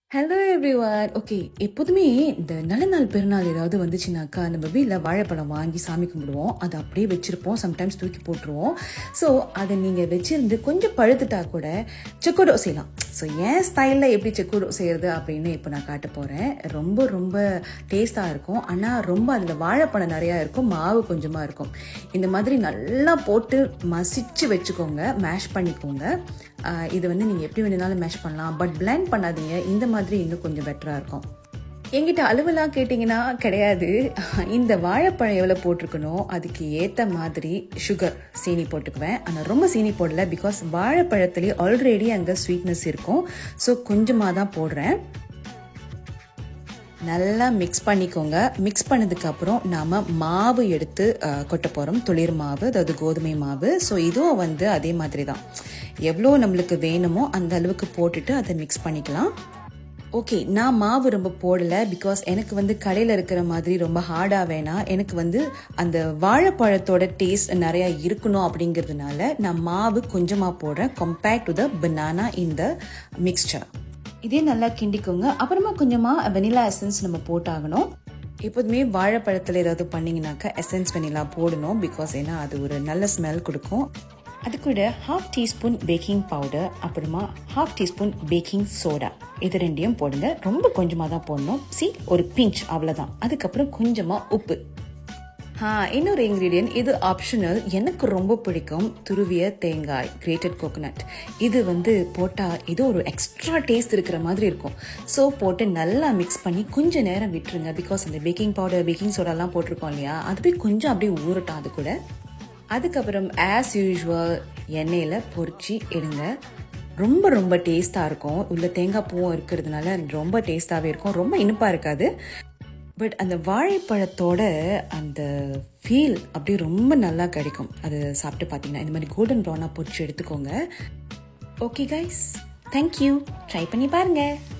hello everyone okay எப்போதுமே இந்த நல்ல நாள் பெருநாள் ஏதாவது வந்துச்சுனாக்கா நம்ம வீட்டில் வாழைப்பழம் வாங்கி சாமி கும்பிடுவோம் அதை அப்படியே வச்சுருப்போம் சம்டைம்ஸ் தூக்கி போட்டுருவோம் ஸோ அதை நீங்கள் வச்சிருந்து கொஞ்சம் பழுத்துட்டா கூட செக்கோடோ செய்யலாம் ஸோ என் ஸ்டைலில் எப்படி செக்கோடோ செய்கிறது அப்படின்னு இப்போ நான் காட்ட போகிறேன் ரொம்ப ரொம்ப டேஸ்ட்டாக இருக்கும் ஆனால் ரொம்ப அதில் வாழைப்பழம் நிறையா இருக்கும் மாவு கொஞ்சமாக இருக்கும் இந்த மாதிரி நல்லா போட்டு மசிச்சு வச்சுக்கோங்க மேஷ் பண்ணிக்கோங்க ஆஹ் இது வந்து நீங்கள் எப்படி வேணுனாலும் மேஷ் பண்ணலாம் பட் பிளெண்ட் பண்ணாதீங்க இந்த மாதிரி இன்னும் கொஞ்சம் பெட்டராக இருக்கும் என்கிட்ட அளவுலாம் கேட்டிங்கன்னா கிடையாது இந்த வாழைப்பழம் எவ்வளோ போட்டிருக்கணும் அதுக்கு ஏற்ற மாதிரி சுகர் சீனி போட்டுக்குவேன் ஆனால் ரொம்ப சீனி போடல பிகாஸ் வாழைப்பழத்துலேயே ஆல்ரெடி அங்கே ஸ்வீட்னஸ் இருக்கும் ஸோ கொஞ்சமாக தான் போடுறேன் நல்லா மிக்ஸ் பண்ணிக்கோங்க மிக்ஸ் பண்ணதுக்கப்புறம் நாம் மாவு எடுத்து அஹ், கொட்ட போகிறோம் துளிர் மாவு அதாவது கோதுமை மாவு ஸோ இதுவும் வந்து அதே மாதிரி தான் எவ்வளோ நம்மளுக்கு வேணுமோ அந்த அளவுக்கு போட்டுட்டு அதை மிக்ஸ் பண்ணிக்கலாம் ஓகே நான் மாவு ரொம்ப போடலை பிகாஸ் எனக்கு வந்து கடையில் இருக்கிற மாதிரி ரொம்ப ஹார்டாக வேணாம் எனக்கு வந்து அந்த வாழைப்பழத்தோட டேஸ்ட் நிறையா இருக்கணும் அப்படிங்கிறதுனால நான் மாவு கொஞ்சமாக போடுறேன் கம்பேர்ட் டு த பனானா இந்த மிக்ஸ்சர் இதே நல்லா கிண்டிக்கோங்க அப்புறமா கொஞ்சமாக வெனிலா எசன்ஸ் நம்ம போட்டாகணும் எப்போதுமே வாழைப்பழத்தில் ஏதாவது பண்ணிங்கனாக்கா எசன்ஸ் வெனிலா போடணும் பிகாஸ் ஏன்னா அது ஒரு நல்ல ஸ்மெல் கொடுக்கும் அது கூட ஹாஃப் டீஸ்பூன் பேக்கிங் பவுடர் அப்புறமா ஹாஃப் டீஸ்பூன் பேக்கிங் சோடா இது ரெண்டையும் போடுங்க ரொம்ப கொஞ்சமாக தான் போடணும் சி ஒரு பிஞ்ச் அவ்வளோதான் அதுக்கப்புறம் கொஞ்சமாக உப்பு ஆ இன்னொரு இன்க்ரீடியன்ட் இது ஆப்ஷனல் எனக்கு ரொம்ப பிடிக்கும் துருவிய தேங்காய் கிரேட்டட் கோகோனட் இது வந்து போட்டால் ஏதோ ஒரு எக்ஸ்ட்ரா டேஸ்ட் இருக்கிற மாதிரி இருக்கும் ஸோ போட்டு நல்லா மிக்ஸ் பண்ணி கொஞ்ச நேரம் விட்டுருங்க பிகாஸ் அந்த பேக்கிங் பவுடர் பேக்கிங் சோடாலாம் போட்டிருக்கோம் இல்லையா அதுவே கொஞ்சம் அப்படியே ஊறட்டும் அது கூட அதுக்கப்புறம் ஆஸ் யூஷுவல் எண்ணெயில் பொரிச்சு எடுங்க ரொம்ப ரொம்ப டேஸ்ட்டாக இருக்கும் உள்ள தேங்காய் பூவும் இருக்கிறதுனால ரொம்ப டேஸ்ட்டாகவே இருக்கும் ரொம்ப இனிப்பாக இருக்காது பட் அந்த வாழைப்பழத்தோட அந்த ஃபீல் அப்படியே ரொம்ப நல்லா கிடைக்கும் அது சாப்பிட்டு பார்த்தீங்கன்னா இந்த மாதிரி கோல்டன் ப்ரௌனாக பொரிச்சு எடுத்துக்கோங்க ஓகே கைஸ் தேங்க்யூ ட்ரை பண்ணி பாருங்கள்